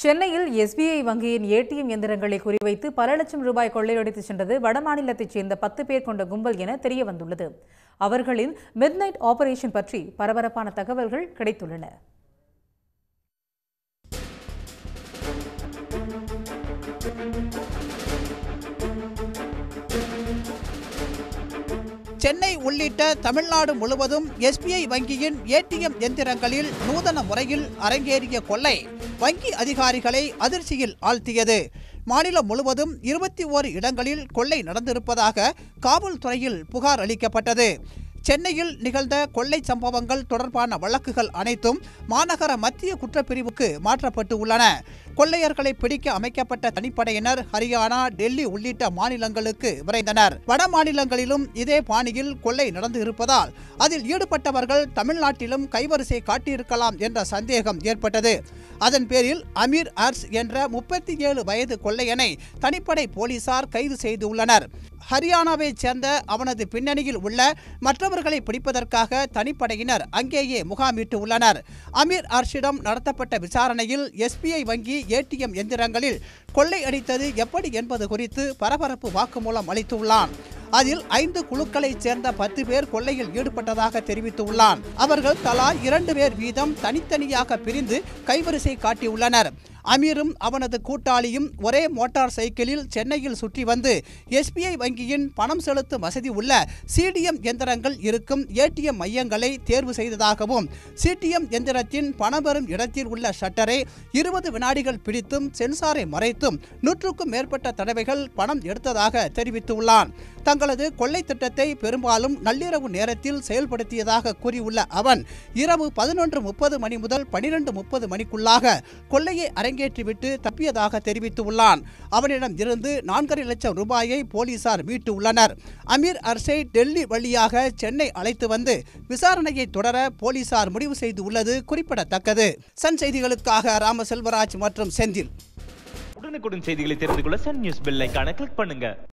சென்னையில் எஸ்பிஐ வங்கியின் ஏடிஎம் எந்திரங்களை குறிவைத்து பல லட்சம் ரூபாய் கொள்ளையடித்து சென்றது வடமாநிலத்தைச் சேர்ந்த பத்து பேர் கொண்ட கும்பல் என தெரிய வந்துள்ளது அவர்களின் மிட்நைட் ஆபரேஷன் பற்றி பரபரப்பான தகவல்கள் கிடைத்துள்ளன சென்னை உள்ளிட்ட தமிழ்நாடு முழுவதும் எஸ்பிஐ வங்கியின் ஏடிஎம் எந்திரங்களில் நூதன முறையில் அரங்கேறிய கொள்ளை வங்கி அதிகாரிகளை அதிர்ச்சியில் ஆழ்த்தியது மாநிலம் முழுவதும் இருபத்தி ஓரு இடங்களில் கொள்ளை நடந்திருப்பதாக காவல்துறையில் புகார் அளிக்கப்பட்டது சென்னையில் நிகழ்ந்த கொள்ளை சம்பவங்கள் தொடர்பான வழக்குகள் அனைத்தும் மாநகர மத்திய குற்றப்பிரிவுக்கு மாற்றப்பட்டு உள்ளன கொள்ளையர்களை பிடிக்க அமைக்கப்பட்ட தனிப்படையினர் ஹரியானா டெல்லி உள்ளிட்ட மாநிலங்களுக்கு விரைந்தனர் வட மாநிலங்களிலும் இதே பாணியில் கொள்ளை நடந்து இருப்பதால் அதில் ஈடுபட்டவர்கள் தமிழ்நாட்டிலும் கைவரிசை காட்டியிருக்கலாம் என்ற சந்தேகம் ஏற்பட்டது அதன் பேரில் அமீர் அர்ஸ் என்ற முப்பத்தி ஏழு வயது கொள்ளையனை தனிப்படை போலீசார் கைது செய்துள்ளனர் ஹரியானாவைச் சேர்ந்த அவனது பின்னணியில் உள்ள மற்றவர்களை பிடிப்பதற்காக தனிப்படையினர் அங்கேயே முகாமிட்டு உள்ளனர் அமீர் அர்ஷிடம் நடத்தப்பட்ட விசாரணையில் எஸ்பிஐ வங்கி ஏடிஎம் எந்திரங்களில் கொள்ளை அடித்தது எப்படி என்பது குறித்து பரபரப்பு வாக்குமூலம் அளித்துள்ளான் அதில் ஐந்து குழுக்களைச் சேர்ந்த பத்து பேர் கொள்ளையில் ஈடுபட்டதாக தெரிவித்துள்ளான் அவர்கள் தலா இரண்டு பேர் வீதம் தனித்தனியாக பிரிந்து கைவரிசை காட்டியுள்ளனர் அமீரும் அவனது கூட்டாளியும் ஒரே மோட்டார் சைக்கிளில் சென்னையில் சுற்றி வந்து எஸ்பிஐ வங்கியின் பணம் செலுத்தும் வசதி உள்ள சிடிஎம் எந்திரங்கள் இருக்கும் ஏடிஎம் மையங்களை தேர்வு செய்ததாகவும் சிடிஎம் எந்திரத்தின் பணம் பெறும் இடத்தில் உள்ள ஷட்டரை இருபது வினாடிகள் பிடித்தும் சென்சாரை மறைத்தும் நூற்றுக்கும் மேற்பட்ட தடவைகள் பணம் எடுத்ததாக தெரிவித்துள்ளான் தங்களது கொள்ளை திட்டத்தை பெரும்பாலும் நள்ளிரவு நேரத்தில் செயல்படுத்தியதாக கூறியுள்ள அவன் இரவு பதினொன்று முப்பது மணி முதல் பனிரெண்டு முப்பது மணிக்குள்ளாக கொள்ளையை அரங்கேற்றிவிட்டு தப்பியதாக தெரிவித்துள்ளான் அவனிடம் இருந்து நான்கரை லட்சம் ரூபாயை போலீசார் மீட்டு உள்ளனர் அமீர் அர்சை டெல்லி வழியாக சென்னை அழைத்து வந்து விசாரணையை தொடர போலீசார் முடிவு செய்து உள்ளது குறிப்பிடத்தக்கது சன் செய்திகளுக்காக ராம செல்வராஜ் மற்றும் செந்தில் உடனுக்குடன் செய்திகளை தெரிந்து கொள்ள சன் நியூஸ் பெல் ஐகானை கிளிக் பண்ணுங்க